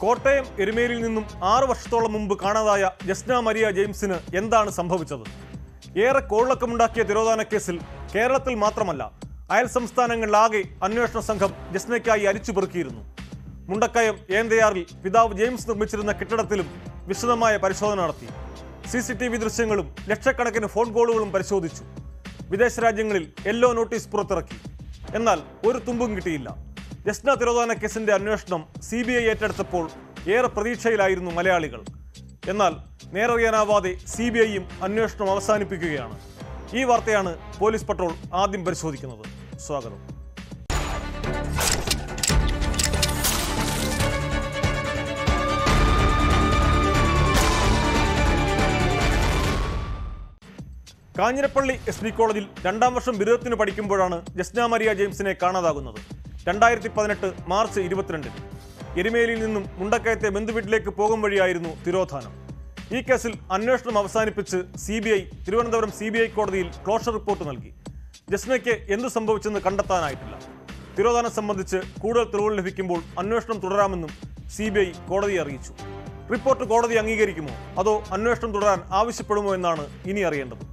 കോട്ടയം എരുമേലിയിൽ നിന്നും ആറ് വർഷത്തോളം മുമ്പ് കാണാതായ ജസ്ന മരിയ ജെയിംസിന് എന്താണ് സംഭവിച്ചത് ഏറെ കോളിളക്കമുണ്ടാക്കിയ തിരോധാന കേസിൽ കേരളത്തിൽ മാത്രമല്ല അയൽ സംസ്ഥാനങ്ങളിലാകെ അന്വേഷണ സംഘം ജസ്നയ്ക്കായി അരിച്ചുപെറുക്കിയിരുന്നു മുണ്ടക്കയം ഏന്തയാറിൽ പിതാവ് ജെയിംസ് നിർമ്മിച്ചിരുന്ന കെട്ടിടത്തിലും വിശദമായ പരിശോധന നടത്തി സി സി ടി വി ദൃശ്യങ്ങളും ലക്ഷക്കണക്കിന് ഫോൺ കോളുകളും പരിശോധിച്ചു വിദേശ രാജ്യങ്ങളിൽ യെല്ലോ നോട്ടീസ് പുറത്തിറക്കി എന്നാൽ ഒരു തുമ്പും കിട്ടിയില്ല ജസ്ന തിരോധാന കേസിന്റെ അന്വേഷണം സി ബി ഐ ഏറ്റെടുത്തപ്പോൾ ഏറെ പ്രതീക്ഷയിലായിരുന്നു മലയാളികൾ എന്നാൽ നേരറിയാനാവാതെ സി ബി ഐയും അന്വേഷണം അവസാനിപ്പിക്കുകയാണ് ഈ വാർത്തയാണ് പോലീസ് പട്രോൾ ആദ്യം പരിശോധിക്കുന്നത് സ്വാഗതം കാഞ്ഞിരപ്പള്ളി എസ് ഡി കോളേജിൽ രണ്ടാം വർഷം ബിരുദത്തിന് പഠിക്കുമ്പോഴാണ് ജസ്ന മരിയ ജെയിംസിനെ കാണാതാകുന്നത് രണ്ടായിരത്തി പതിനെട്ട് മാർച്ച് ഇരുപത്തിരണ്ടിന് എരുമേലിയിൽ നിന്നും മുണ്ടക്കയത്തെ ബന്ധുവീട്ടിലേക്ക് പോകും വഴിയായിരുന്നു തിരോധാനം ഈ കേസിൽ അന്വേഷണം അവസാനിപ്പിച്ച് C B I Thiruvananthapuram C B I കോടതിയിൽ ക്ലോഷർ റിപ്പോർട്ട് നൽകി ജസ്നയ്ക്ക് എന്ത് സംഭവിച്ചെന്ന് കണ്ടെത്താനായിട്ടില്ല തിരോധാനം സംബന്ധിച്ച് കൂടുതൽ തെളിവുകൾ ലഭിക്കുമ്പോൾ അന്വേഷണം തുടരാമെന്നും സി ബി ഐ കോടതിയെ അറിയിച്ചു റിപ്പോർട്ട് കോടതി അംഗീകരിക്കുമോ അതോ അന്വേഷണം തുടരാൻ ആവശ്യപ്പെടുമോ എന്നാണ് ഇനി അറിയേണ്ടത്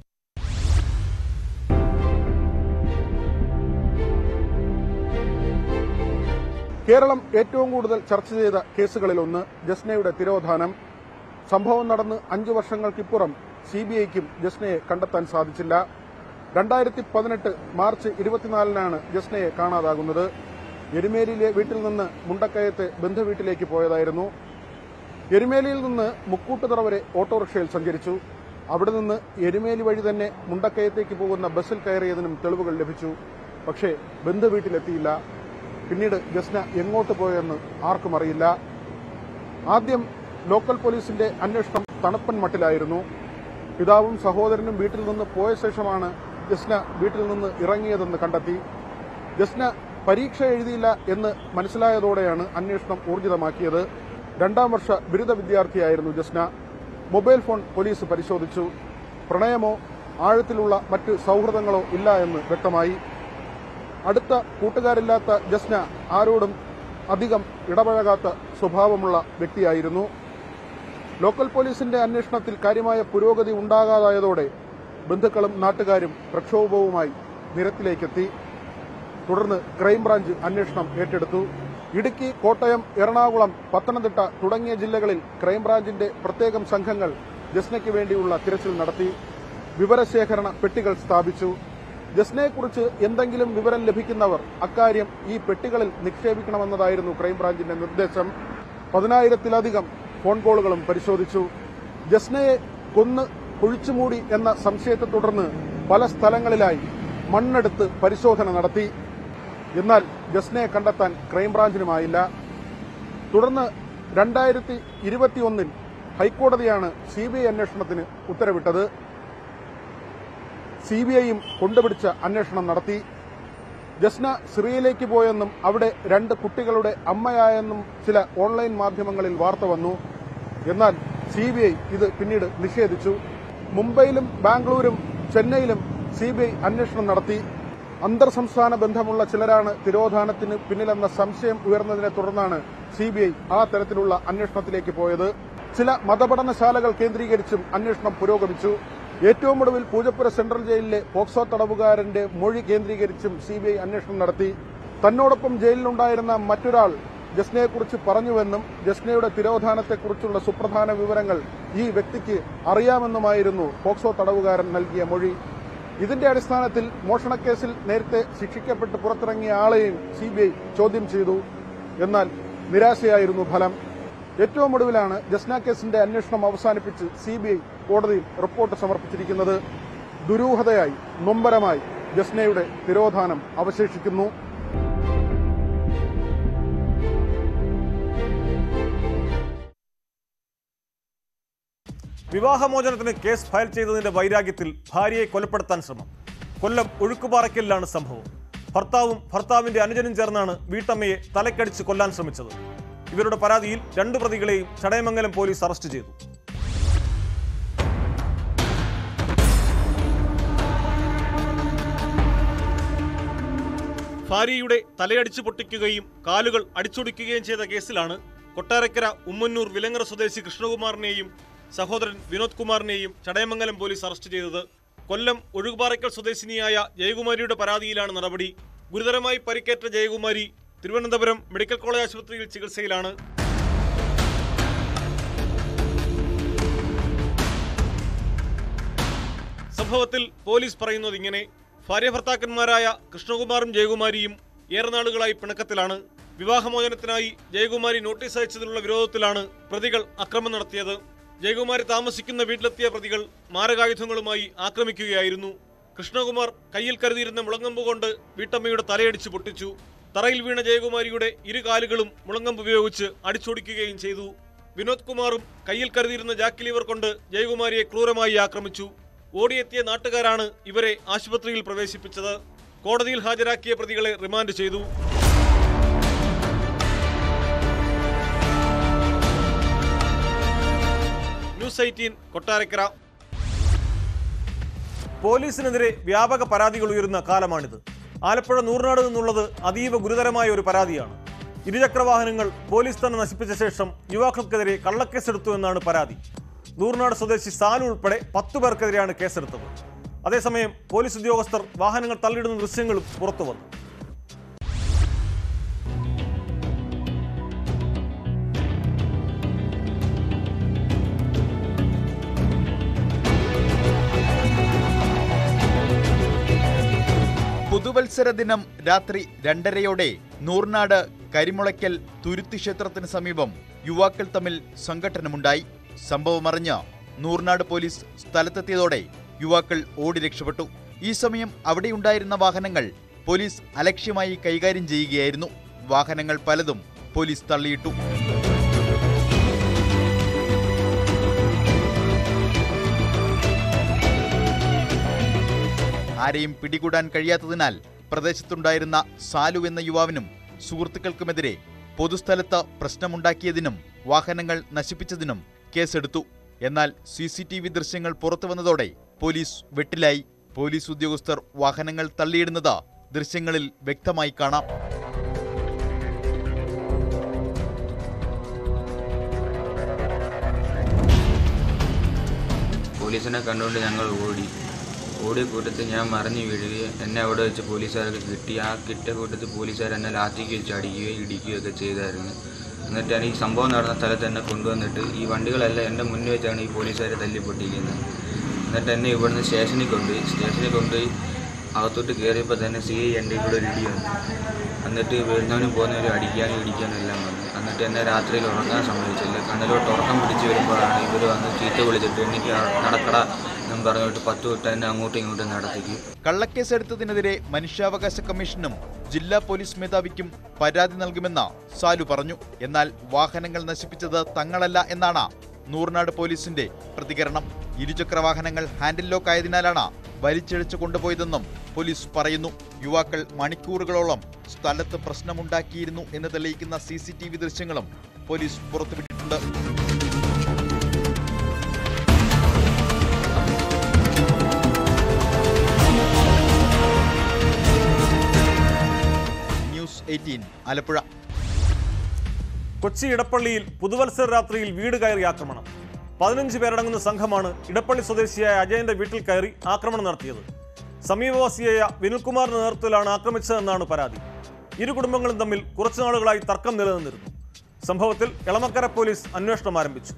കേരളം ഏറ്റവും കൂടുതൽ ചർച്ച ചെയ്ത കേസുകളിലൊന്ന് ജസ്നയുടെ തിരോധാനം സംഭവം നടന്ന് അഞ്ചു വർഷങ്ങൾക്കിപ്പുറം സി ബി ഐക്കും ജസ്നയെ കണ്ടെത്താൻ സാധിച്ചില്ല രണ്ടായിരത്തി പതിനെട്ട് മാർച്ച് ഇരുപത്തിനാലിനാണ് ജസ്നയെ കാണാതാകുന്നത് എരുമേലിയിലെ വീട്ടിൽ നിന്ന് മുണ്ടക്കയത്തെ ബന്ധുവീട്ടിലേക്ക് പോയതായിരുന്നു എരുമേലിയിൽ നിന്ന് മുക്കൂട്ടുതറ വരെ ഓട്ടോറിക്ഷയിൽ സഞ്ചരിച്ചു അവിടെ നിന്ന് എരുമേലി വഴി തന്നെ മുണ്ടക്കയത്തേക്ക് പോകുന്ന ബസ്സിൽ കയറിയതിനും തെളിവുകൾ ലഭിച്ചു പക്ഷേ ബന്ധുവീട്ടിലെത്തിയില്ല പിന്നീട് ജസ്ന എങ്ങോട്ട് പോയെന്ന് ആർക്കും അറിയില്ല ആദ്യം ലോക്കൽ പോലീസിന്റെ അന്വേഷണം തണുപ്പൻ മട്ടിലായിരുന്നു പിതാവും സഹോദരനും വീട്ടിൽ നിന്ന് പോയ ശേഷമാണ് ജസ്ന വീട്ടിൽ നിന്ന് ഇറങ്ങിയതെന്ന് കണ്ടെത്തി ജസ്ന പരീക്ഷ എഴുതിയില്ല എന്ന് മനസ്സിലായതോടെയാണ് അന്വേഷണം ഊർജിതമാക്കിയത് രണ്ടാം വർഷ ബിരുദ വിദ്യാർത്ഥിയായിരുന്നു ജസ്ന മൊബൈൽ ഫോൺ പോലീസ് പരിശോധിച്ചു പ്രണയമോ ആഴത്തിലുള്ള മറ്റ് സൗഹൃദങ്ങളോ ഇല്ല എന്ന് വ്യക്തമായി അടുത്ത കൂട്ടുകാരില്ലാത്ത ജസ്ന ആരോടും അധികം ഇടപഴകാത്ത സ്വഭാവമുള്ള വ്യക്തിയായിരുന്നു ലോക്കൽ പോലീസിന്റെ അന്വേഷണത്തിൽ കാര്യമായ പുരോഗതി ഉണ്ടാകാതായതോടെ ബന്ധുക്കളും നാട്ടുകാരും പ്രക്ഷോഭവുമായി നിരത്തിലേക്കെത്തി തുടർന്ന് ക്രൈംബ്രാഞ്ച് അന്വേഷണം ഏറ്റെടുത്തു ഇടുക്കി കോട്ടയം എറണാകുളം പത്തനംതിട്ട തുടങ്ങിയ ജില്ലകളിൽ ക്രൈംബ്രാഞ്ചിന്റെ പ്രത്യേകം സംഘങ്ങൾ ജസ്നയ്ക്ക് വേണ്ടിയുള്ള തിരച്ചിൽ നടത്തി വിവരശേഖരണ പെട്ടികൾ സ്ഥാപിച്ചു ജസ്നയെക്കുറിച്ച് എന്തെങ്കിലും വിവരം ലഭിക്കുന്നവർ അക്കാര്യം ഈ പെട്ടികളിൽ നിക്ഷേപിക്കണമെന്നതായിരുന്നു ക്രൈംബ്രാഞ്ചിന്റെ നിർദ്ദേശം പതിനായിരത്തിലധികം ഫോൺ കോളുകളും പരിശോധിച്ചു ജസ്നയെ കൊന്ന് കുഴിച്ചുമൂടി എന്ന സംശയത്തെ തുടർന്ന് പല സ്ഥലങ്ങളിലായി മണ്ണെടുത്ത് പരിശോധന നടത്തി എന്നാൽ ജസ്നയെ കണ്ടെത്താൻ ക്രൈംബ്രാഞ്ചിനുമായില്ല തുടർന്ന് രണ്ടായിരത്തി ഇരുപത്തിയൊന്നിൽ ഹൈക്കോടതിയാണ് സി ബി ഐ അന്വേഷണത്തിന് ഉത്തരവിട്ടത് സി ബി ഐയും കൊണ്ടുപിടിച്ച അന്വേഷണം നടത്തി ജസ്ന സിറിയയിലേക്ക് പോയെന്നും അവിടെ രണ്ട് കുട്ടികളുടെ അമ്മയായെന്നും ചില ഓൺലൈൻ മാധ്യമങ്ങളിൽ വാർത്ത വന്നു എന്നാൽ സി ബി ഐ ഇത് പിന്നീട് നിഷേധിച്ചു മുംബൈയിലും ബാംഗ്ലൂരും ചെന്നൈയിലും സി ബി ഐ അന്വേഷണം നടത്തി അന്തർ സംസ്ഥാന ബന്ധമുള്ള ചിലരാണ് തിരോധാനത്തിന് പിന്നിലെന്ന സംശയം ഉയർന്നതിനെ തുടർന്നാണ് സി ബി ഐ ആ തരത്തിലുള്ള അന്വേഷണത്തിലേക്ക് പോയത് ചില മതപഠനശാലകൾ കേന്ദ്രീകരിച്ചും അന്വേഷണം പുരോഗമിച്ചു ഏറ്റവും ഒടുവിൽ പൂജപ്പുര സെൻട്രൽ ജയിലിലെ പോക്സോ തടവുകാരന്റെ മൊഴി കേന്ദ്രീകരിച്ചും സി ബി ഐ അന്വേഷണം നടത്തി തന്നോടൊപ്പം ജയിലിലുണ്ടായിരുന്ന മറ്റൊരാൾ ജസ്നയെക്കുറിച്ച് പറഞ്ഞുവെന്നും ജസ്നയുടെ തിരോധാനത്തെക്കുറിച്ചുള്ള സുപ്രധാന വിവരങ്ങൾ ഈ വ്യക്തിക്ക് അറിയാമെന്നുമായിരുന്നു പോക്സോ തടവുകാരൻ നൽകിയ മൊഴി ഇതിന്റെ അടിസ്ഥാനത്തിൽ മോഷണക്കേസിൽ നേരത്തെ ശിക്ഷിക്കപ്പെട്ട് പുറത്തിറങ്ങിയ ആളെയും സി ബി ഐ ചോദ്യം ചെയ്തു എന്നാൽ നിരാശയായിരുന്നു ഫലം ഏറ്റവും ഒടുവിലാണ് ജസ്ന കേസിന്റെ അന്വേഷണം അവസാനിപ്പിച്ച് സി ബി ഐ കോടതിയിൽ റിപ്പോർട്ട് സമർപ്പിച്ചിരിക്കുന്നത് ദുരൂഹതയായി നൊമ്പരമായി ജസ്നയുടെ തിരോധാനം അവശേഷിക്കുന്നു വിവാഹമോചനത്തിന് കേസ് ഫയൽ ചെയ്തതിന്റെ വൈരാഗ്യത്തിൽ ഭാര്യയെ കൊലപ്പെടുത്താൻ ശ്രമം കൊല്ലം ഒഴുക്കുപാറയ്ക്കലിലാണ് സംഭവം ഭർത്താവും ഭർത്താവിന്റെ അനുജനും ചേർന്നാണ് വീട്ടമ്മയെ തലക്കടിച്ച് കൊല്ലാൻ ശ്രമിച്ചത് ഇവരുടെ പരാതിയിൽ രണ്ടു പ്രതികളെയും ചടയമംഗലം പോലീസ് അറസ്റ്റ് ചെയ്തു ഭാര്യയുടെ തലയടിച്ചു പൊട്ടിക്കുകയും കാലുകൾ അടിച്ചൊടിക്കുകയും ചെയ്ത കേസിലാണ് കൊട്ടാരക്കര ഉമ്മന്നൂർ വിലങ്ങര സ്വദേശി കൃഷ്ണകുമാറിനെയും സഹോദരൻ വിനോദ് കുമാറിനെയും ചടയമംഗലം പോലീസ് അറസ്റ്റ് ചെയ്തത് കൊല്ലം ഒഴുകുപാറയ്ക്കൽ സ്വദേശിനിയായ ജയകുമാരിയുടെ പരാതിയിലാണ് നടപടി ഗുരുതരമായി പരിക്കേറ്റ ജയകുമാരി തിരുവനന്തപുരം മെഡിക്കൽ കോളേജ് ആശുപത്രിയിൽ ചികിത്സയിലാണ് സംഭവത്തിൽ പോലീസ് പറയുന്നത് ഇങ്ങനെ ഭാര്യ ഭർത്താക്കന്മാരായ കൃഷ്ണകുമാറും ജയകുമാരിയും ഏറെ നാളുകളായി പിണക്കത്തിലാണ് വിവാഹമോചനത്തിനായി ജയകുമാരി നോട്ടീസ് അയച്ചതിലുള്ള വിരോധത്തിലാണ് പ്രതികൾ അക്രമം നടത്തിയത് ജയകുമാരി താമസിക്കുന്ന വീട്ടിലെത്തിയ പ്രതികൾ മാരകായുധങ്ങളുമായി ആക്രമിക്കുകയായിരുന്നു കൃഷ്ണകുമാർ കയ്യിൽ കരുതിയിരുന്ന മുളങ്ങമ്പ് കൊണ്ട് വീട്ടമ്മയുടെ തലയടിച്ച് പൊട്ടിച്ചു തറയിൽ വീണ ജയകുമാരിയുടെ ഇരു കാലുകളും മുളങ്ങമ്പ് ഉപയോഗിച്ച് അടിച്ചൊടിക്കുകയും ചെയ്തു വിനോദ് കുമാറും കയ്യിൽ കരുതിയിരുന്ന ജാക്കിലീവർ കൊണ്ട് ജയകുമാരിയെ ക്രൂരമായി ആക്രമിച്ചു ഓടിയെത്തിയ നാട്ടുകാരാണ് ഇവരെ ആശുപത്രിയിൽ പ്രവേശിപ്പിച്ചത് കോടതിയിൽ ഹാജരാക്കിയ പ്രതികളെ റിമാൻഡ് ചെയ്തു ന്യൂസ് എയ്റ്റീൻ കൊട്ടാരക്കര പോലീസിനെതിരെ വ്യാപക പരാതികൾ ഉയരുന്ന കാലമാണിത് ആലപ്പുഴ നൂറിനാട് നിന്നുള്ളത് അതീവ ഗുരുതരമായ ഒരു പരാതിയാണ് ഇരുചക്രവാഹനങ്ങൾ പോലീസ് തന്നെ നശിപ്പിച്ച ശേഷം യുവാക്കൾക്കെതിരെ കള്ളക്കേസെടുത്തു എന്നാണ് പരാതി നൂറിനാട് സ്വദേശി സാലു ഉൾപ്പെടെ പത്തു പേർക്കെതിരെയാണ് കേസെടുത്തത് അതേസമയം പോലീസ് ഉദ്യോഗസ്ഥർ വാഹനങ്ങൾ തള്ളിയിടുന്ന ദൃശ്യങ്ങളും പുറത്തു വന്നു പുതുവത്സര ദിനം രാത്രി രണ്ടരയോടെ നൂർനാട് കരിമുളയ്ക്കൽ തുരുത്തി ക്ഷേത്രത്തിന് സമീപം യുവാക്കൾ തമ്മിൽ സംഘട്ടനമുണ്ടായി സംഭവമറിഞ്ഞ് നൂർനാട് പോലീസ് സ്ഥലത്തെത്തിയതോടെ യുവാക്കൾ ഓടി രക്ഷപ്പെട്ടു ഈ സമയം അവിടെയുണ്ടായിരുന്ന വാഹനങ്ങൾ പോലീസ് അലക്ഷ്യമായി കൈകാര്യം ചെയ്യുകയായിരുന്നു വാഹനങ്ങൾ പലതും പോലീസ് തള്ളിയിട്ടു ആരെയും പിടികൂടാൻ കഴിയാത്തതിനാൽ പ്രദേശത്തുണ്ടായിരുന്ന സാലു എന്ന യുവാവിനും സുഹൃത്തുക്കൾക്കുമെതിരെ പൊതുസ്ഥലത്ത് പ്രശ്നമുണ്ടാക്കിയതിനും വാഹനങ്ങൾ നശിപ്പിച്ചതിനും കേസെടുത്തു എന്നാൽ സി സി ടി വി ദൃശ്യങ്ങൾ പുറത്തുവന്നതോടെ പോലീസ് വെട്ടിലായി പോലീസ് ഉദ്യോഗസ്ഥർ വാഹനങ്ങൾ തള്ളിയിടുന്നത് ദൃശ്യങ്ങളിൽ വ്യക്തമായി കാണാം പോലീസിനെ കണ്ടുകൊണ്ട് ഞങ്ങൾ ഓടി ഓടിയ കൂട്ടത്തിൽ ഞാൻ മറിഞ്ഞു വീഴുകയും എന്നെ അവിടെ വെച്ച് പോലീസുകാർക്ക് കിട്ടി ആ കിട്ടിയ കൂട്ടത്തിൽ പോലീസുകാർ എന്നെ ലാത്തിക്ക് വെച്ച് അടിക്കുകയും ഇടിക്കുകയും ഒക്കെ ചെയ്തായിരുന്നു എന്നിട്ടാണ് ഈ സംഭവം നടന്ന സ്ഥലത്ത് എന്നെ കൊണ്ടുവന്നിട്ട് ഈ വണ്ടികളെല്ലാം എൻ്റെ മുന്നിൽ വെച്ചാണ് ഈ പോലീസുകാർ തല്ലിപ്പൊട്ടിക്കുന്നത് എന്നിട്ട് എന്നെ ഇവിടുന്ന് സ്റ്റേഷനിൽ കൊണ്ടുപോയി സ്റ്റേഷനിൽ കൊണ്ടുപോയി അകത്തോട്ട് കയറിയപ്പോൾ തന്നെ സി ഐ എൻ്റെ കൂടെ ഒരു ഇടി വന്നു എന്നിട്ട് വരുന്നവനും പോകുന്നവരും അടിക്കാനും ഇടിക്കാനും എല്ലാം വന്നു എന്നിട്ട് എന്നെ രാത്രിയിൽ ഉറങ്ങാൻ സമ്മതിച്ചില്ല കണ്ണിലോട്ട് ഉറക്കം പിടിച്ച് വരുമ്പോഴാണ് ഇവർ വന്ന് ചീത്ത വിളിച്ചിട്ട് എനിക്ക് നടക്കട എന്നും പറഞ്ഞിട്ട് പത്ത് വിട്ട് എന്നെ അങ്ങോട്ടും ഇങ്ങോട്ടും നടത്തിക്കും കള്ളക്കേസെടുത്തതിനെതിരെ മനുഷ്യാവകാശ കമ്മീഷനും ജില്ലാ പോലീസ് മേധാവിക്കും പരാതി നൽകുമെന്ന് സാലു പറഞ്ഞു എന്നാൽ വാഹനങ്ങൾ നശിപ്പിച്ചത് തങ്ങളല്ല എന്നാണ് നൂർനാട് പോലീസിന്റെ പ്രതികരണം ഇരുചക്ര വാഹനങ്ങൾ ഹാൻഡിൽ ലോക്ക് ആയതിനാലാണ് വലിച്ചിഴച്ചു കൊണ്ടുപോയതെന്നും പോലീസ് പറയുന്നു യുവാക്കൾ മണിക്കൂറുകളോളം സ്ഥലത്ത് പ്രശ്നമുണ്ടാക്കിയിരുന്നു എന്ന് തെളിയിക്കുന്ന സി സി ടി വി ദൃശ്യങ്ങളും പോലീസ് പുറത്തുവിട്ടിട്ടുണ്ട് ന്യൂസ് എയ്റ്റീൻ ആലപ്പുഴ കൊച്ചി ഇടപ്പള്ളിയിൽ പുതുവത്സര രാത്രിയിൽ വീട് കയറി ആക്രമണം പതിനഞ്ച് പേരടങ്ങുന്ന സംഘമാണ് ഇടപ്പള്ളി സ്വദേശിയായ അജയന്റെ വീട്ടിൽ കയറി ആക്രമണം നടത്തിയത് സമീപവാസിയായ വിനിൽകുമാറിന്റെ നേതൃത്വത്തിലാണ് ആക്രമിച്ചതെന്നാണ് പരാതി ഇരു കുടുംബങ്ങളും തമ്മിൽ കുറച്ചു നാളുകളായി തർക്കം നിലനിന്നിരുന്നു സംഭവത്തിൽ എളമക്കര പോലീസ് അന്വേഷണം ആരംഭിച്ചു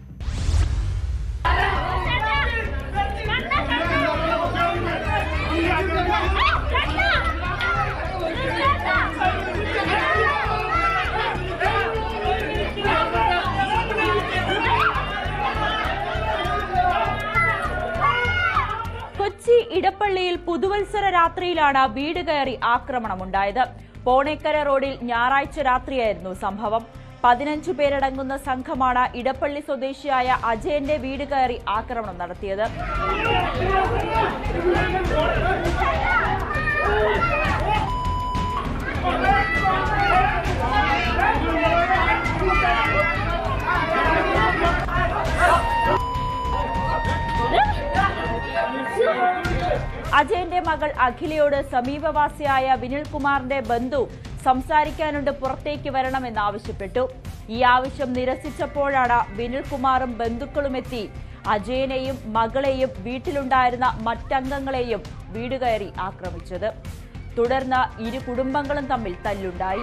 കൊച്ചി ഇടപ്പള്ളിയിൽ പുതുവത്സര രാത്രിയിലാണ് വീട് കയറി ആക്രമണമുണ്ടായത് പോണേക്കര റോഡിൽ ഞായറാഴ്ച രാത്രിയായിരുന്നു സംഭവം പതിനഞ്ചു പേരടങ്ങുന്ന സംഘമാണ് ഇടപ്പള്ളി സ്വദേശിയായ അജയന്റെ വീട് കയറി ആക്രമണം നടത്തിയത് അജയന്റെ മകൾ അഖിലയോട് സമീപവാസിയായ വിനിൽകുമാറിന്റെ ബന്ധു സംസാരിക്കാനുണ്ട് പുറത്തേക്ക് വരണമെന്ന് ആവശ്യപ്പെട്ടു ഈ ആവശ്യം നിരസിച്ചപ്പോഴാണ് വിനിൽകുമാറും ബന്ധുക്കളും എത്തി അജയനെയും മകളെയും വീട്ടിലുണ്ടായിരുന്ന മറ്റംഗങ്ങളെയും വീട് കയറി ആക്രമിച്ചത് തുടർന്ന് ഇരു കുടുംബങ്ങളും തമ്മിൽ തല്ലുണ്ടായി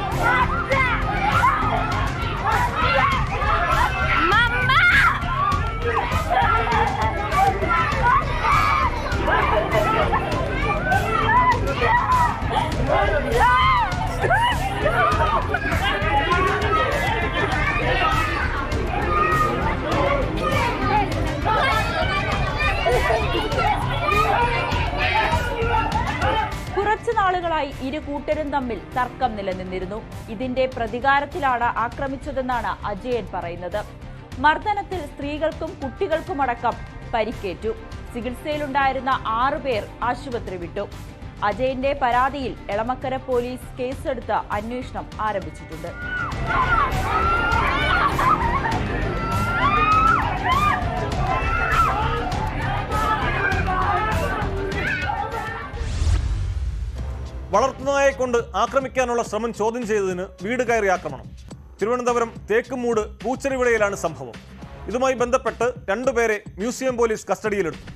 കുറച്ചു നാളുകളായി ഇരു കൂട്ടരും തമ്മിൽ തർക്കം നിലനിന്നിരുന്നു ഇതിന്റെ പ്രതികാരത്തിലാണ് ആക്രമിച്ചതെന്നാണ് അജയൻ പറയുന്നത് മർദ്ദനത്തിൽ സ്ത്രീകൾക്കും കുട്ടികൾക്കുമടക്കം പരിക്കേറ്റു ചികിത്സയിലുണ്ടായിരുന്ന ആറുപേർ ആശുപത്രി വിട്ടു അജയന്റെ പരാതിയിൽ എളമക്കര പോലീസ് കേസെടുത്ത് അന്വേഷണം ആരംഭിച്ചിട്ടുണ്ട് വളർത്തുനായെ കൊണ്ട് ആക്രമിക്കാനുള്ള ശ്രമം ചോദ്യം ചെയ്തതിന് വീട് കയറി ആക്രമണം തിരുവനന്തപുരം തേക്കുമൂട് പൂച്ചെറിവിളയിലാണ് സംഭവം ഇതുമായി ബന്ധപ്പെട്ട് രണ്ടുപേരെ മ്യൂസിയം പോലീസ് കസ്റ്റഡിയിലെടുത്തു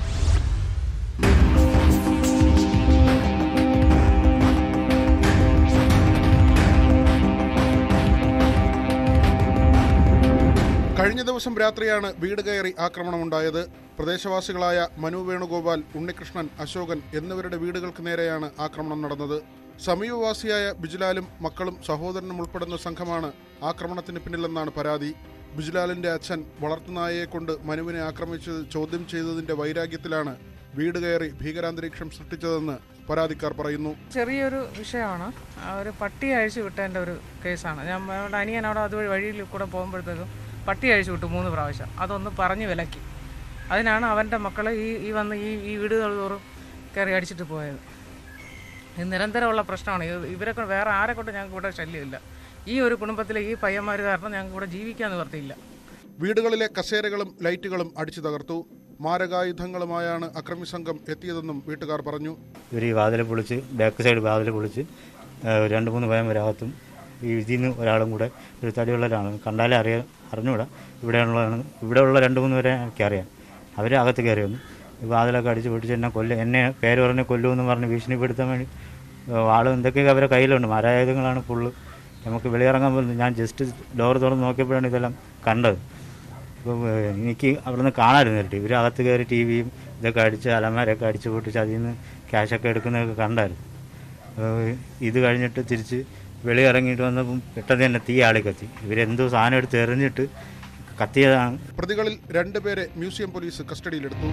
കഴിഞ്ഞ ദിവസം രാത്രിയാണ് വീട് കയറി ആക്രമണമുണ്ടായത് പ്രദേശവാസികളായ മനു വേണുഗോപാൽ ഉണ്ണികൃഷ്ണൻ അശോകൻ എന്നിവരുടെ വീടുകൾക്ക് നേരെയാണ് ആക്രമണം നടന്നത് സമീപവാസിയായ ബിജിലാലും മക്കളും സഹോദരനും ഉൾപ്പെടുന്ന സംഘമാണ് ആക്രമണത്തിന് പിന്നിലെന്നാണ് പരാതി ബിജിലാലിന്റെ അച്ഛൻ വളർത്തുനായയെ കൊണ്ട് മനുവിനെ ആക്രമിച്ചത് ചോദ്യം ചെയ്തതിന്റെ വൈരാഗ്യത്തിലാണ് വീട് കയറി ഭീകരാന്തരീക്ഷം സൃഷ്ടിച്ചതെന്ന് പരാതിക്കാർ പറയുന്നു ചെറിയൊരു വിഷയമാണ് ആ ഒരു പട്ടി അഴിച്ചു വിട്ടതിൻ്റെ ഒരു കേസാണ് ഞാൻ അവിടെ അനിയൻ അവിടെ അതുവഴി വഴിയിൽ കൂടെ പോകുമ്പോഴത്തേക്കും പട്ടി അഴിച്ചു വിട്ടു മൂന്ന് പ്രാവശ്യം അതൊന്ന് പറഞ്ഞു വിലക്കി അതിനാണ് അവൻ്റെ മക്കൾ ഈ ഈ വന്ന് ഈ ഈ വീടുകൾ തോറും കയറി അടിച്ചിട്ട് പോയത് ഇത് നിരന്തരമുള്ള പ്രശ്നമാണ് ഇത് ഇവരെ കൊണ്ട് വേറെ ആരെ കൊണ്ട് ഞങ്ങൾക്ക് ഇവിടെ ശല്യമില്ല ഈ ഒരു കുടുംബത്തിലെ ഈ പയ്യന്മാർ കാരണം ഞങ്ങൾക്ക് ഇവിടെ ജീവിക്കാൻ നിവർത്തിയില്ല വീടുകളിലെ കസേരകളും ലൈറ്റുകളും അടിച്ചു തകർത്തു മാരകായുധങ്ങളുമായാണ് അക്രമി സംഘം എത്തിയതെന്നും വീട്ടുകാർ പറഞ്ഞു ഇവർ ഈ വാതിൽ പൊളിച്ച് ബാക്ക് സൈഡ് വാതിൽ പൊളിച്ച് ആ, രണ്ട് മൂന്ന് ഭയം വരാകത്തും ഈ ഇതിൽ നിന്ന് ഒരാളും കൂടെ ഒരു തടിയുള്ളവരാണ് കണ്ടാലേ അറിയാൻ അറിഞ്ഞൂടാ ഇവിടെയുള്ളതാണ് ഇവിടെയുള്ള രണ്ട് മൂന്ന് പേരെ എനിക്കറിയാം അവർ അകത്ത് കയറി വന്നു ഈ വാതിലൊക്കെ അടിച്ച് പൊട്ടിച്ച് എന്നെ കൊല്ലും എന്നെ പേര് പറഞ്ഞ് കൊല്ലുമെന്ന് പറഞ്ഞ് ഭീഷണിപ്പെടുത്താൻ വേണ്ടി ആൾ എന്തൊക്കെയൊക്കെ അവരെ കയ്യിലുണ്ട് മരായുധങ്ങളാണ് ഫുള്ള് നമുക്ക് വെളിയിറങ്ങാൻ പോലും ഞാൻ ജസ്റ്റ് ഡോർ തുറന്ന് നോക്കിയപ്പോഴാണ് ഇതെല്ലാം കണ്ടത് അപ്പം ഏഹ്, എനിക്ക് അവിടുന്ന് കാണാമായിരുന്നു നേരിട്ട് ഇവർ അകത്ത് കയറി ടി വിയും ഇതൊക്കെ അടിച്ച് അലമാരൊക്കെ അടിച്ച് പൊട്ടിച്ച് അതിൽ നിന്ന് ക്യാഷൊക്കെ എടുക്കുന്നതൊക്കെ കണ്ടായിരുന്നു ഏഹ്, ഇത് കഴിഞ്ഞിട്ട് തിരിച്ച് വെളിയിറങ്ങിയിട്ട് വന്നപ്പം പെട്ടെന്ന് തന്നെ തീ ആളി കത്തി ഇവരെന്തോ സാധനം എടുത്ത് എറിഞ്ഞിട്ട് കത്തിയതാണ് പ്രതികളിൽ രണ്ടുപേരെ മ്യൂസിയം പോലീസ് കസ്റ്റഡിയിലെടുത്തു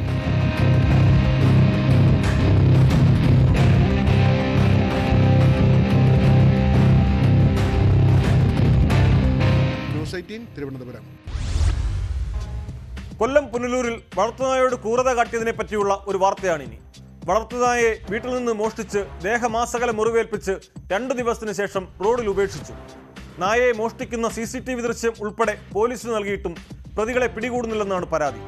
ന്യൂസ് എയ്റ്റീൻ തിരുവനന്തപുരം കൊല്ലം പുനലൂരിൽ വളർത്തുനായോട് ക്രൂരത കാട്ടിയതിനെ പറ്റിയുള്ള ഒരു വാർത്തയാണ് ഇനി വളർത്തുനായെ വീട്ടിൽ നിന്ന് മോഷ്ടിച്ച് ദേഹമാസകല മുറിവേൽപ്പിച്ച് രണ്ടു ദിവസത്തിന് ശേഷം റോഡിൽ ഉപേക്ഷിച്ചു നായയെ മോഷ്ടിക്കുന്ന സി സി ടി വി ദൃശ്യം ഉൾപ്പെടെ പോലീസിന് നൽകിയിട്ടും പ്രതികളെ പിടികൂടുന്നില്ലെന്നാണ് പരാതി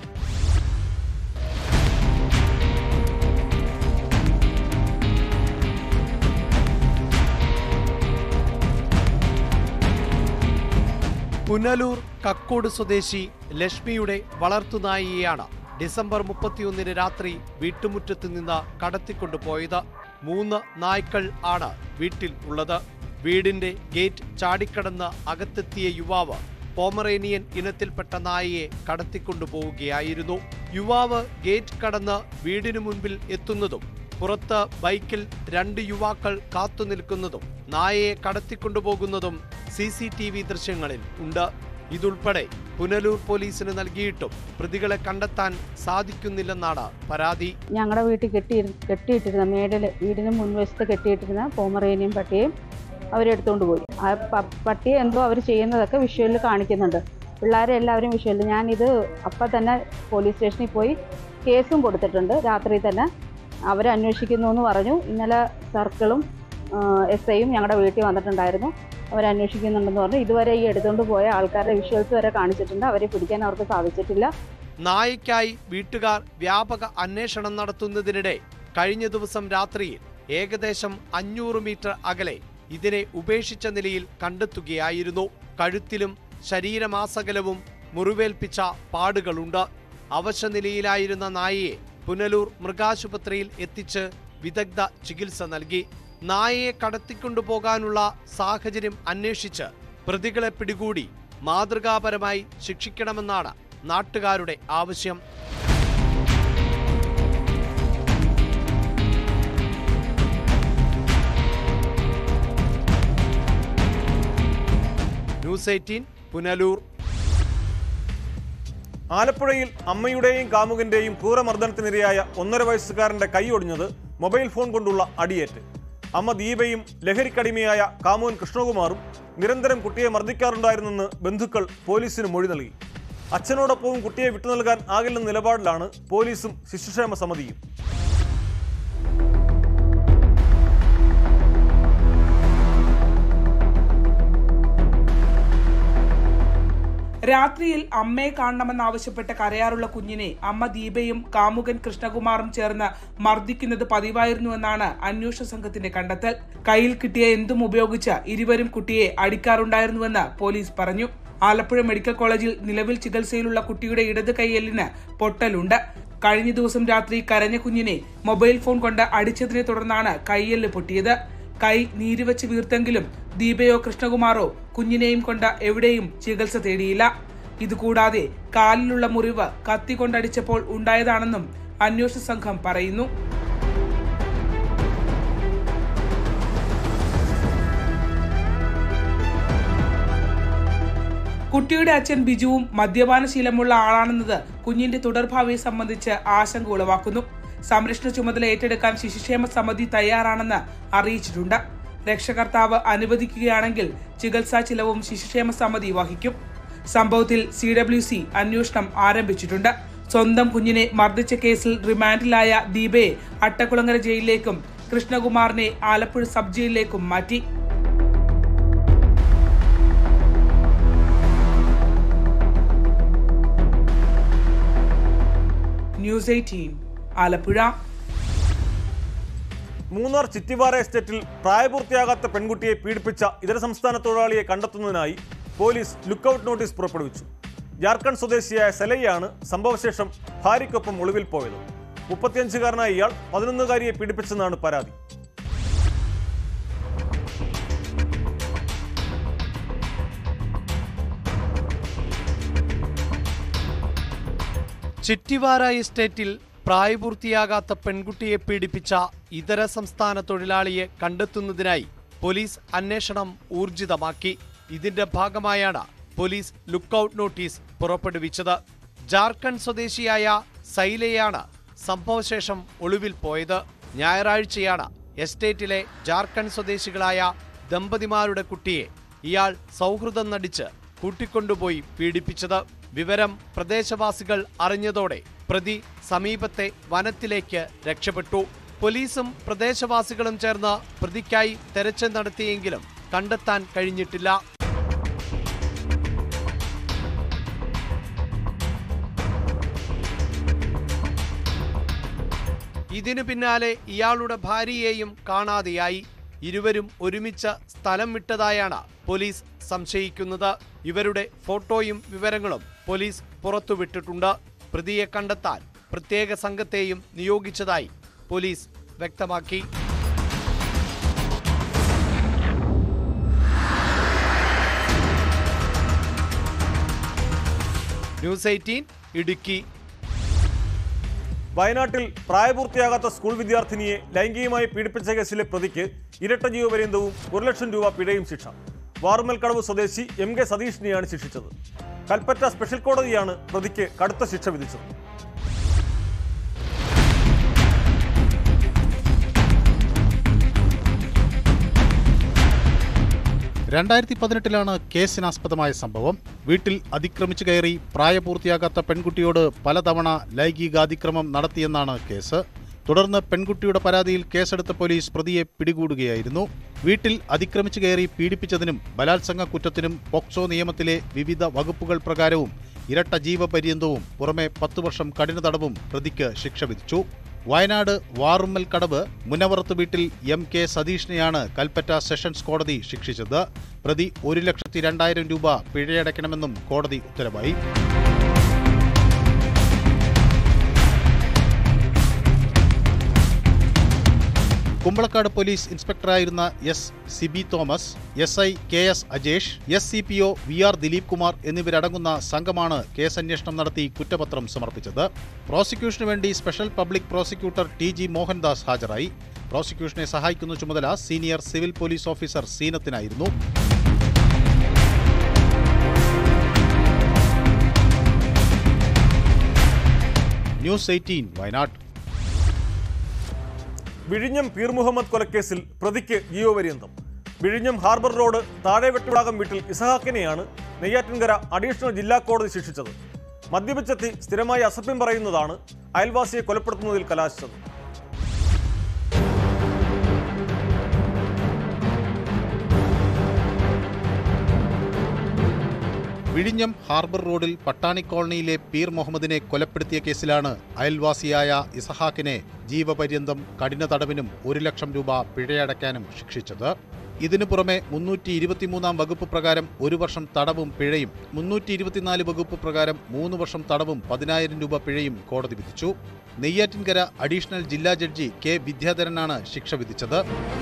പുനലൂർ കക്കോട് സ്വദേശി ലക്ഷ്മിയുടെ വളർത്തുനായിയെയാണ് ഡിസംബർ മുപ്പത്തിയൊന്നിന് രാത്രി വീട്ടുമുറ്റത്ത് നിന്ന് കടത്തിക്കൊണ്ടുപോയത് മൂന്ന് നായ്ക്കൾ ആണ് വീട്ടിൽ ഉള്ളത് വീടിന്റെ ഗേറ്റ് ചാടിക്കടന്ന് അകത്തെത്തിയ യുവാവ് പോമറേനിയൻ ഇനത്തിൽപ്പെട്ട നായയെ കടത്തിക്കൊണ്ടുപോവുകയായിരുന്നു യുവാവ് ഗേറ്റ് കടന്ന് വീടിനു മുൻപിൽ എത്തുന്നതും പുറത്ത് ബൈക്കിൽ രണ്ട് യുവാക്കൾ കാത്തുനിൽക്കുന്നതും നായയെ കടത്തിക്കൊണ്ടുപോകുന്നതും സി സി ടി വി ദൃശ്യങ്ങളിൽ ഉണ്ട് ഇതുൾപ്പെടെ പുനലൂർ പോലീസിന് നൽകിയിട്ടും പ്രതികളെ കണ്ടെത്താൻ സാധിക്കുന്നില്ലെന്നാണ് പരാതി ഞങ്ങളുടെ വീട്ടിൽ കെട്ടി കെട്ടിയിട്ടിരുന്ന മേടൽ വീടിന് മുൻവശത്ത് കെട്ടിയിട്ടിരുന്ന പോമറേനിയം പട്ടിയെയും അവരെടുത്തുകൊണ്ട് പോയി ആ പ- പട്ടിയെ എന്തോ അവർ ചെയ്യുന്നതൊക്കെ വിഷ്വലിൽ കാണിക്കുന്നുണ്ട് പിള്ളേരെ എല്ലാവരും വിഷ്വലിൽ ഞാനിത് അപ്പം തന്നെ പോലീസ് സ്റ്റേഷനിൽ പോയി കേസും കൊടുത്തിട്ടുണ്ട് രാത്രി തന്നെ അവരന്വേഷിക്കുന്നു എന്ന് പറഞ്ഞു ഇന്നലെ സർക്കിളും എസ് ഐയും ഞങ്ങളുടെ വീട്ടിൽ വന്നിട്ടുണ്ടായിരുന്നു അവരന്വേഷിക്കുന്നുണ്ടെന്ന് പറഞ്ഞു ഇതുവരെ ഈ എടുത്തുകൊണ്ട് പോയ ആൾക്കാരുടെ വിഷ്വൽസ് വരെ കാണിച്ചിട്ടുണ്ട് അവരെ പിടിക്കാൻ അവർക്ക് സാധിച്ചിട്ടില്ല നായയ്ക്കായി വീട്ടുകാർ വ്യാപക അന്വേഷണം നടത്തുന്നതിനിടെ കഴിഞ്ഞ ദിവസം രാത്രിയിൽ ഏകദേശം അഞ്ഞൂറ് മീറ്റർ അകലെ ഇതിനെ ഉപേക്ഷിച്ച നിലയിൽ കണ്ടെത്തുകയായിരുന്നു കഴുത്തിലും ശരീരമാസകലവും മുറിവേൽപ്പിച്ച പാടുകളുണ്ട് അവശനിലയിലായിരുന്ന നായയെ പുനലൂർ മൃഗാശുപത്രിയിൽ എത്തിച്ച് വിദഗ്ധ ചികിത്സ നൽകി നായയെ കടത്തിക്കൊണ്ടുപോകാനുള്ള സാഹചര്യം അന്വേഷിച്ച് പ്രതികളെ പിടികൂടി മാതൃകാപരമായി ശിക്ഷിക്കണമെന്നാണ് നാട്ടുകാരുടെ ആവശ്യം ന്യൂസ് എയ്റ്റീൻ പുനലൂർ ആലപ്പുഴയിൽ അമ്മയുടെയും കാമുകന്റെയും ക്രൂരമർദ്ദനത്തിനിരയായ ഒന്നര വയസ്സുകാരന്റെ കൈ ഒടിഞ്ഞത് മൊബൈൽ ഫോൺ കൊണ്ടുള്ള അടിയേറ്റ് അമ്മ ദീപയും ലഹരിക്കടിമയായ കാമുകൻ കൃഷ്ണകുമാറും നിരന്തരം കുട്ടിയെ മർദ്ദിക്കാറുണ്ടായിരുന്നെന്ന് ബന്ധുക്കൾ പോലീസിന് മൊഴി നൽകി അച്ഛനോടൊപ്പവും കുട്ടിയെ വിട്ടു നൽകാൻ ആകില്ലെന്ന നിലപാടിലാണ് പോലീസും ശിശുക്ഷേമ സമിതിയും രാത്രിയിൽ അമ്മയെ കാണണമെന്നാവശ്യപ്പെട്ട് കരയാറുള്ള കുഞ്ഞിനെ അമ്മ ദീപയും കാമുകൻ കൃഷ്ണകുമാറും ചേർന്ന് മർദ്ദിക്കുന്നത് പതിവായിരുന്നുവെന്നാണ് അന്വേഷണ സംഘത്തിന്റെ കണ്ടെത്തൽ കയ്യിൽ കിട്ടിയ എന്തും ഉപയോഗിച്ച് ഇരുവരും കുട്ടിയെ അടിക്കാറുണ്ടായിരുന്നുവെന്ന് പോലീസ് പറഞ്ഞു ആലപ്പുഴ മെഡിക്കൽ കോളേജിൽ നിലവിൽ ചികിത്സയിലുള്ള കുട്ടിയുടെ ഇടത് കൈയെല്ലിന് പൊട്ടലുണ്ട് കഴിഞ്ഞ ദിവസം രാത്രി കരഞ്ഞ കുഞ്ഞിനെ മൊബൈൽ ഫോൺ കൊണ്ട് അടിച്ചതിനെ തുടർന്നാണ് കൈയെല്ല് പൊട്ടിയത് കൈ നീരുവെച്ച് വീർത്തെങ്കിലും ദീപയോ കൃഷ്ണകുമാറോ കുഞ്ഞിനെയും കൊണ്ട് എവിടെയും ചികിത്സ തേടിയില്ല ഇതുകൂടാതെ കാലിലുള്ള മുറിവ് കത്തി കൊണ്ടടിച്ചപ്പോൾ ഉണ്ടായതാണെന്നും അന്വേഷണ സംഘം പറയുന്നു കുട്ടിയുടെ അച്ഛൻ ബിജുവും മദ്യപാന ശീലമുള്ള ആളാണെന്നത് കുഞ്ഞിന്റെ തുടർഭാവിയെ സംബന്ധിച്ച് ആശങ്ക ഉളവാക്കുന്നു സംരക്ഷണ ചുമതല ഏറ്റെടുക്കാൻ ശിശുക്ഷേമ സമിതി തയ്യാറാണെന്ന് അറിയിച്ചിട്ടുണ്ട് രക്ഷകർത്താവ് അനുവദിക്കുകയാണെങ്കിൽ ചികിത്സാ ചിലവും ശിശുക്ഷേമ സമിതി വഹിക്കും സംഭവത്തിൽ സി ഡബ്ല്യു സി അന്വേഷണം ആരംഭിച്ചിട്ടുണ്ട് സ്വന്തം കുഞ്ഞിനെ മർദ്ദിച്ച കേസിൽ റിമാൻഡിലായ ദീപയെ അട്ടക്കുളങ്ങര ജയിലിലേക്കും കൃഷ്ണകുമാറിനെ ആലപ്പുഴ സബ് ജയിലിലേക്കും മാറ്റി ന്യൂസ് എയ്റ്റീൻ ആലപ്പുഴ മൂന്നാർ ചിറ്റിവാര എസ്റ്റേറ്റിൽ പ്രായപൂർത്തിയാകാത്ത പെൺകുട്ടിയെ പീഡിപ്പിച്ച ഇതര സംസ്ഥാന തൊഴിലാളിയെ കണ്ടെത്തുന്നതിനായി പോലീസ് ലുക്കൌട്ട് നോട്ടീസ് പുറപ്പെടുവിച്ചു ജാർഖണ്ഡ് സ്വദേശിയായ സെലയാണ് സംഭവശേഷം ഭാര്യയ്ക്കൊപ്പം ഒളിവിൽ പോയത് മുപ്പത്തിയഞ്ചുകാരനായ ഇയാൾ പതിനൊന്നുകാരിയെ പീഡിപ്പിച്ചെന്നാണ് പരാതി ചിറ്റിവാര എസ്റ്റേറ്റിൽ പ്രായപൂർത്തിയാകാത്ത പെൺകുട്ടിയെ പീഡിപ്പിച്ച ഇതര സംസ്ഥാന തൊഴിലാളിയെ കണ്ടെത്തുന്നതിനായി പോലീസ് അന്വേഷണം ഊർജിതമാക്കി ഇതിന്റെ ഭാഗമായാണ് പോലീസ് ലുക്കൌട്ട് നോട്ടീസ് പുറപ്പെടുവിച്ചത് ജാർഖണ്ഡ് സ്വദേശിയായ സൈലയാണ് സംഭവശേഷം ഒളിവിൽ പോയത് ഞായറാഴ്ചയാണ് എസ്റ്റേറ്റിലെ ജാർഖണ്ഡ് സ്വദേശികളായ ദമ്പതിമാരുടെ കുട്ടിയെ ഇയാൾ സൗഹൃദം നടിച്ച് കൂട്ടിക്കൊണ്ടുപോയി പീഡിപ്പിച്ചത് വിവരം പ്രദേശവാസികൾ അറിഞ്ഞതോടെ പ്രതി സമീപത്തെ വനത്തിലേക്ക് രക്ഷപ്പെട്ടു പോലീസും പ്രദേശവാസികളും ചേർന്ന് പ്രതിക്കായി തെരച്ചിൽ നടത്തിയെങ്കിലും കണ്ടെത്താൻ കഴിഞ്ഞിട്ടില്ല ഇതിനു പിന്നാലെ ഇയാളുടെ ഭാര്യയെയും കാണാതെയായി ഇരുവരും ഒരുമിച്ച് സ്ഥലം വിട്ടതായാണ് പോലീസ് സംശയിക്കുന്നത് ഇവരുടെ ഫോട്ടോയും വിവരങ്ങളും പോലീസ് പുറത്തുവിട്ടിട്ടുണ്ട് പ്രതിയെ കണ്ടെത്താൻ പ്രത്യേക സംഘത്തെയും നിയോഗിച്ചതായി പോലീസ് വ്യക്തമാക്കി ന്യൂസ് എയ്റ്റീൻ ഇടുക്കി വയനാട്ടിൽ പ്രായപൂർത്തിയാകാത്ത സ്കൂൾ വിദ്യാർത്ഥിനിയെ ലൈംഗികമായി പീഡിപ്പിച്ച കേസിലെ പ്രതിക്ക് ഇരട്ട ജീവപര്യന്തവും ഒരു ലക്ഷം രൂപ പിഴയും ശിക്ഷ വാറുമൽക്കടവ് സ്വദേശി എം കെ സതീഷിനെയാണ് ശിക്ഷിച്ചത് കൽപ്പറ്റ സ്പെഷ്യൽ കോടതിയാണ് പ്രതിക്ക് കടുത്ത ശിക്ഷ വിധിച്ചത് രണ്ടായിരത്തി പതിനെട്ടിലാണ് കേസിനാസ്പദമായ സംഭവം വീട്ടിൽ അതിക്രമിച്ചു കയറി പ്രായപൂർത്തിയാകാത്ത പെൺകുട്ടിയോട് പലതവണ ലൈംഗികാതിക്രമം നടത്തിയെന്നാണ് കേസ് തുടർന്ന് പെൺകുട്ടിയുടെ പരാതിയിൽ കേസെടുത്ത പോലീസ് പ്രതിയെ പിടികൂടുകയായിരുന്നു വീട്ടിൽ അതിക്രമിച്ചു കയറി പീഡിപ്പിച്ചതിനും ബലാത്സംഗ കുറ്റത്തിനും പോക്സോ നിയമത്തിലെ വിവിധ വകുപ്പുകൾ പ്രകാരവും ഇരട്ട ജീവപര്യന്തവും പുറമെ പത്തു വർഷം കഠിന തടവും പ്രതിക്ക് ശിക്ഷ വിധിച്ചു വയനാട് വാറുമ്മൽ കടവ് മുനവറത്ത് വീട്ടിൽ എം കെ സതീഷിനെയാണ് കൽപ്പറ്റ സെഷൻസ് കോടതി ശിക്ഷിച്ചത് പ്രതി ഒരു ലക്ഷത്തി രണ്ടായിരം രൂപ പിഴയടയ്ക്കണമെന്നും കോടതി ഉത്തരവായി കുമ്പളക്കാട് പോലീസ് ഇൻസ്പെക്ടറായിരുന്ന S Siby Thomas S I K S Ajesh S C P O V R Dileep Kumar എന്നിവരടങ്ങുന്ന സംഘമാണ് കേസന്വേഷണം നടത്തി കുറ്റപത്രം സമർപ്പിച്ചത് പ്രോസിക്യൂഷനു വേണ്ടി special public prosecutor T G Mohandas ഹാജരായി പ്രോസിക്യൂഷനെ സഹായിക്കുന്ന ചുമതല സീനിയർ സിവിൽ പോലീസ് ഓഫീസർ സീനത്തിനായിരുന്നു ന്യൂസ് എയ്റ്റീൻ വയനാട് വിഴിഞ്ഞം പീർ മുഹമ്മദ് കൊലക്കേസിൽ പ്രതിക്ക് ജീവപര്യന്തം വിഴിഞ്ഞം ഹാർബർ റോഡ് താഴെവെട്ടുവിളാകം വീട്ടിൽ ഇസഹാക്കിനെയാണ് നെയ്യാറ്റിൻകര അഡീഷണൽ ജില്ലാ കോടതി ശിക്ഷിച്ചത് മദ്യപിച്ചെത്തി സ്ഥിരമായി അസഭ്യം പറയുന്നതാണ് അയൽവാസിയെ കൊലപ്പെടുത്തുന്നതിൽ കലാശിച്ചത് വിഴിഞ്ഞം ഹാർബർ റോഡിൽ പട്ടാണി കോളനിയിലെ പീർ മുഹമ്മദിനെ കൊലപ്പെടുത്തിയ കേസിലാണ് അയൽവാസിയായ ഇസഹാക്കിനെ ജീവപര്യന്തം കഠിന തടവിനും ഒരു ലക്ഷം രൂപ പിഴയടയ്ക്കാനും ശിക്ഷിച്ചത് ഇതിനു പുറമെ മുന്നൂറ്റി ഇരുപത്തിമൂന്നാം വകുപ്പ് പ്രകാരം ഒരു വർഷം തടവും പിഴയും മുന്നൂറ്റി ഇരുപത്തിനാല് വകുപ്പ് പ്രകാരം മൂന്ന് വർഷം തടവും പതിനായിരം രൂപ പിഴയും കോടതി വിധിച്ചു നെയ്യാറ്റിൻകര അഡീഷണൽ ജില്ലാ ജഡ്ജി കെ വിദ്യാധരനാണ് ശിക്ഷ വിധിച്ചത്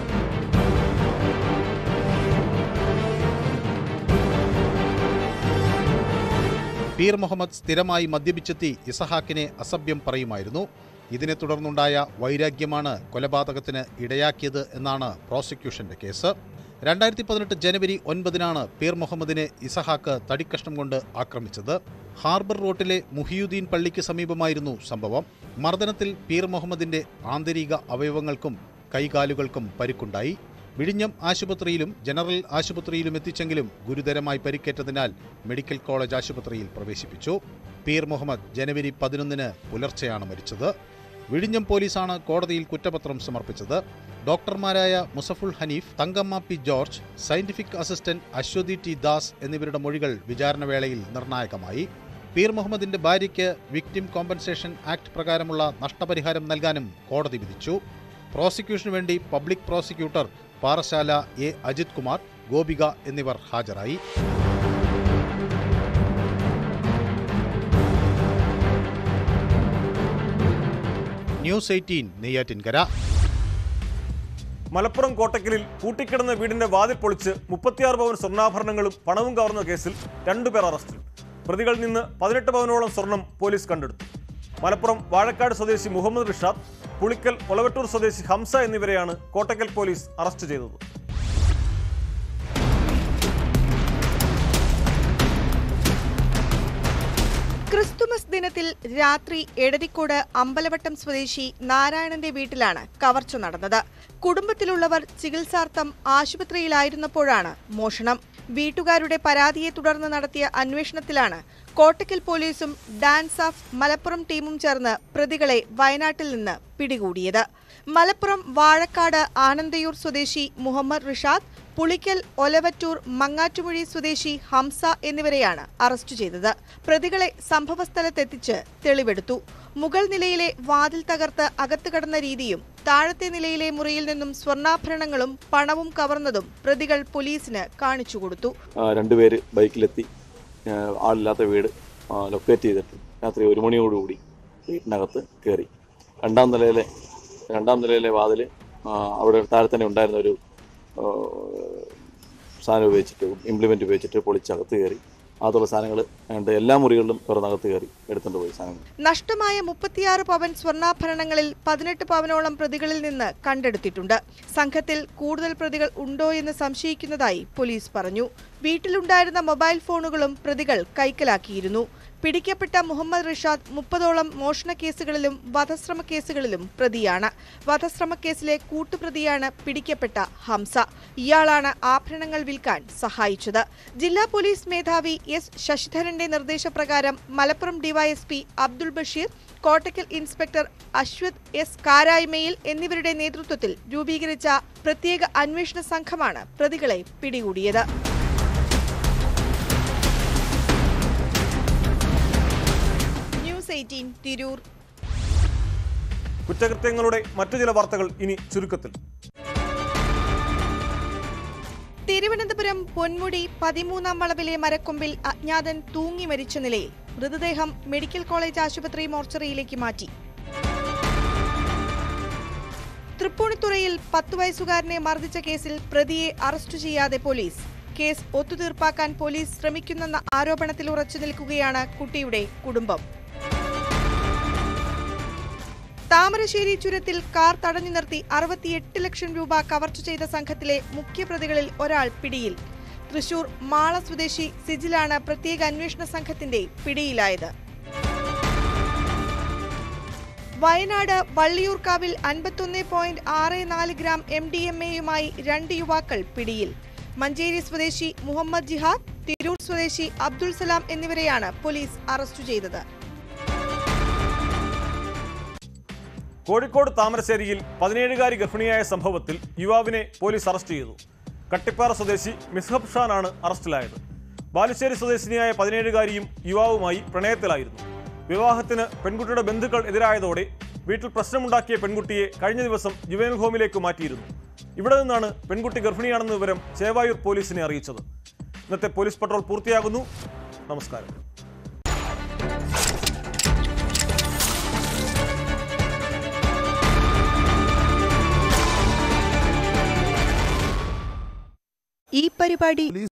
പീർ മുഹമ്മദ് സ്ഥിരമായി മദ്യപിച്ചെത്തി ഇസഹാക്കിനെ അസഭ്യം പറയുമായിരുന്നു ഇതിനെ തുടർന്നുണ്ടായ വൈരാഗ്യമാണ് കൊലപാതകത്തിന് ഇടയാക്കിയത് എന്നാണ് പ്രോസിക്യൂഷന്റെ കേസ് രണ്ടായിരത്തി പതിനെട്ട് ജനുവരി ഒൻപതിനാണ് പീർ മുഹമ്മദിനെ ഇസഹാക്ക് തടിക്കഷ്ണം കൊണ്ട് ആക്രമിച്ചത് ഹാർബർ റോട്ടിലെ മുഹിയുദ്ദീൻ പള്ളിക്ക് സമീപമായിരുന്നു സംഭവം മർദ്ദനത്തിൽ പീർ മുഹമ്മദിന്റെ ആന്തരിക അവയവങ്ങൾക്കും കൈകാലുകൾക്കും പരിക്കുണ്ടായി വിഴിഞ്ഞം ആശുപത്രിയിലും ജനറൽ ആശുപത്രിയിലും എത്തിച്ചെങ്കിലും ഗുരുതരമായി പരിക്കേറ്റതിനാൽ മെഡിക്കൽ കോളേജ് ആശുപത്രിയിൽ പ്രവേശിപ്പിച്ചു പീർ മുഹമ്മദ് ജനുവരി പതിനൊന്നിന് പുലർച്ചെയാണ് മരിച്ചത് വിഴിഞ്ഞം പോലീസാണ് കോടതിയിൽ കുറ്റപത്രം സമർപ്പിച്ചത് ഡോക്ടർമാരായ Musaful Hanif Thankamma P George scientific assistant Aswathy T Das എന്നിവരുടെ മൊഴികൾ വിചാരണവേളയിൽ നിർണായകമായി പീർ മുഹമ്മദിന്റെ ഭാര്യയ്ക്ക് വിക്ടിം കോമ്പൻസേഷൻ ആക്ട് പ്രകാരമുള്ള നഷ്ടപരിഹാരം നൽകാനും കോടതി വിധിച്ചു പ്രോസിക്യൂഷനു വേണ്ടി public prosecutor Parassala A Ajith Kumar Gopika എന്നിവർ ഹാജരായി ന്യൂസ് എയ്റ്റീൻ നെയ്യാറ്റിൻകര മലപ്പുറം കോട്ടക്കലിൽ പൂട്ടിക്കിടന്ന വീടിന്റെ വാതിൽ പൊളിച്ച് മുപ്പത്തിയാറ് പവൻ സ്വർണ്ണാഭരണങ്ങളും പണവും കവർന്ന കേസിൽ രണ്ടുപേർ അറസ്റ്റിൽ പ്രതികളിൽ നിന്ന് പതിനെട്ട് പവനോളം സ്വർണം പോലീസ് കണ്ടെടുത്തു മലപ്പുറം വാഴക്കാട് സ്വദേശി മുഹമ്മദ് റിഷാദ് പുളിക്കൽ ഒളവട്ടൂർ സ്വദേശി ഹംസ എന്നിവരെയാണ് കോട്ടക്കൽ പോലീസ് അറസ്റ്റ് ചെയ്തത് ക്രിസ്തുമസ് ദിനത്തിൽ രാത്രി എടരിക്കോട് അമ്പലവട്ടം സ്വദേശി നാരായണന്റെ വീട്ടിലാണ് കവർച്ച നടന്നത് കുടുംബത്തിലുള്ളവർ ചികിത്സാർത്ഥം ആശുപത്രിയിലായിരുന്നപ്പോഴാണ് മോഷണം വീട്ടുകാരുടെ പരാതിയെ തുടർന്ന് നടത്തിയ അന്വേഷണത്തിലാണ് കോട്ടക്കൽ പോലീസും ഡാൻസ് ഓഫ് മലപ്പുറം ടീമും ചേർന്ന് പ്രതികളെ വയനാട്ടിൽ നിന്ന് പിടികൂടിയത് മലപ്പുറം വാഴക്കാട് ആനന്ദയൂർ സ്വദേശി മുഹമ്മദ് റിഷാദ് പുളിക്കൽ ഒലവറ്റൂർ മങ്ങാറ്റുമൊഴി സ്വദേശി ഹംസ എന്നിവരെയാണ് അറസ്റ്റ് ചെയ്തത് പ്രതികളെ സംഭവസ്ഥലത്തെത്തിച്ച് തെളിവെടുത്തു മുകൾ നിലയിലെ വാതിൽ തകർത്ത് അകത്ത് കടന്ന രീതിയും താഴത്തെ നിലയിലെ മുറിയിൽ നിന്നും സ്വർണ്ണാഭരണങ്ങളും പണവും കവർന്നതും പ്രതികൾ പോലീസിന് കാണിച്ചുകൊടുത്തു ആ, രണ്ടുപേര് ബൈക്കിലെത്തി ആ, ആളില്ലാത്ത വീട് ആ, ലൊക്കേറ്റ് ചെയ്തിട്ട് രാത്രി ഒരു മണിയോടുകൂടി വീട്ടിനകത്ത് കയറി രണ്ടാം നിലയിലെ രണ്ടാം നിലയിലെ വാതിൽ അവിടെ താഴെ തന്നെ ഉണ്ടായിരുന്ന ഒരു ആ, സാധനം ഉപയോഗിച്ചിട്ട് ഇംപ്ലിമെൻ്റ് ഉപയോഗിച്ചിട്ട് പൊളിച്ചകത്ത് കയറി അതുള്ള സാധനങ്ങൾ വേണ്ട എല്ലാ മുറികളിലും തുറന്നകത്ത് കയറി എടുത്തുകൊണ്ട് പോയി സാധനങ്ങൾ നഷ്ടമായ മുപ്പത്തിയാറ് പവൻ സ്വർണ്ണാഭരണങ്ങളിൽ പതിനെട്ട് പവനോളം പ്രതികളിൽ നിന്ന് കണ്ടെടുത്തിട്ടുണ്ട് സംഘത്തിൽ കൂടുതൽ പ്രതികൾ ഉണ്ടോ എന്ന് സംശയിക്കുന്നതായി പോലീസ് പറഞ്ഞു വീട്ടിലുണ്ടായിരുന്ന മൊബൈൽ ഫോണുകളും പ്രതികൾ കൈക്കലാക്കിയിരുന്നു പിടിക്കപ്പെട്ട മുഹമ്മദ് റിഷാദ് മുപ്പതോളം മോഷണ കേസുകളിലും വധശ്രമ കേസുകളിലും പ്രതിയാണ് വധശ്രമ കേസിലെ കൂട്ടുപ്രതിയാണ് പിടിക്കപ്പെട്ട ഹംസ ഇയാളാണ് ആഭരണങ്ങൾ വിൽക്കാൻ സഹായിച്ചത് ജില്ലാ പോലീസ് മേധാവി എസ് ശശിധരന്റെ നിർദ്ദേശപ്രകാരം Malappuram DYSP Abdul Basheer Kottakkal inspector Aswath S കാരായ്മയിൽ എന്നിവരുടെ നേതൃത്വത്തിൽ രൂപീകരിച്ച പ്രത്യേക അന്വേഷണ സംഘമാണ് പ്രതികളെ പിടികൂടിയത് ന്യൂസ് എയ്റ്റീൻ തിരൂർ കുറ്റകൃത്യങ്ങളുടെ മറ്റു ചില വാർത്തകൾ ഇനി ചുരുക്കത്തിൽ തിരുവനന്തപുരം പൊന്മുടി പതിമൂന്നാം വളവിലെ മരക്കൊമ്പിൽ അജ്ഞാതൻ തൂങ്ങി മരിച്ച നിലയിൽ മൃതദേഹം മെഡിക്കൽ കോളേജ് ആശുപത്രി മോർച്ചറിയിലേക്ക് മാറ്റി തൃപ്പൂണിത്തുറയിൽ പത്തു വയസ്സുകാരനെ മർദ്ദിച്ച കേസിൽ പ്രതിയെ അറസ്റ്റ് ചെയ്യാതെ പോലീസ് കേസ് ഒത്തുതീർപ്പാക്കാൻ പോലീസ് ശ്രമിക്കുന്നെന്ന ആരോപണത്തിൽ ഉറച്ചു നിൽക്കുകയാണ് കുട്ടിയുടെ കുടുംബം താമരശ്ശേരി ചുരത്തിൽ കാർ തടഞ്ഞു നിർത്തി അറുപത്തിയെട്ട് ലക്ഷം രൂപ കവർച്ച ചെയ്ത സംഘത്തിലെ മുഖ്യപ്രതികളിൽ ഒരാൾ പിടിയിൽ തൃശൂർ മാള സ്വദേശി സിജിലാണ് പ്രത്യേക അന്വേഷണ സംഘത്തിന്റെ പിടിയിലായത് വയനാട് വള്ളിയൂർക്കാവിൽ അൻപത്തൊന്ന് പോയിന്റ് ആറ് നാല് ഗ്രാം എം ഡി എം എയുമായി രണ്ട് യുവാക്കൾ പിടിയിൽ മഞ്ചേരി സ്വദേശി മുഹമ്മദ് ജിഹാദ് തിരൂർ സ്വദേശി അബ്ദുൾ സലാം എന്നിവരെയാണ് പോലീസ് അറസ്റ്റ് ചെയ്തത് കോഴിക്കോട് താമരശ്ശേരിയിൽ പതിനേഴുകാരി ഗർഭിണിയായ സംഭവത്തിൽ യുവാവിനെ പോലീസ് അറസ്റ്റ് ചെയ്തു കട്ടിപ്പാറ സ്വദേശി മിസ്ഹബ് ഷാനാണ് അറസ്റ്റിലായത് ബാലുശ്ശേരി സ്വദേശിനിയായ പതിനേഴുകാരിയും യുവാവുമായി പ്രണയത്തിലായിരുന്നു വിവാഹത്തിന് പെൺകുട്ടിയുടെ ബന്ധുക്കൾ എതിരായതോടെ വീട്ടിൽ പ്രശ്നമുണ്ടാക്കിയ പെൺകുട്ടിയെ കഴിഞ്ഞ ദിവസം ജുവേനൽ ഹോമിലേക്ക് മാറ്റിയിരുന്നു ഇവിടെ നിന്നാണ് പെൺകുട്ടി ഗർഭിണിയാണെന്ന വിവരം ചേവായൂർ പോലീസിനെ അറിയിച്ചത് ഇന്നത്തെ പോലീസ് പട്രോൾ പൂർത്തിയാകുന്നു നമസ്കാരം ഈ പരിപാടി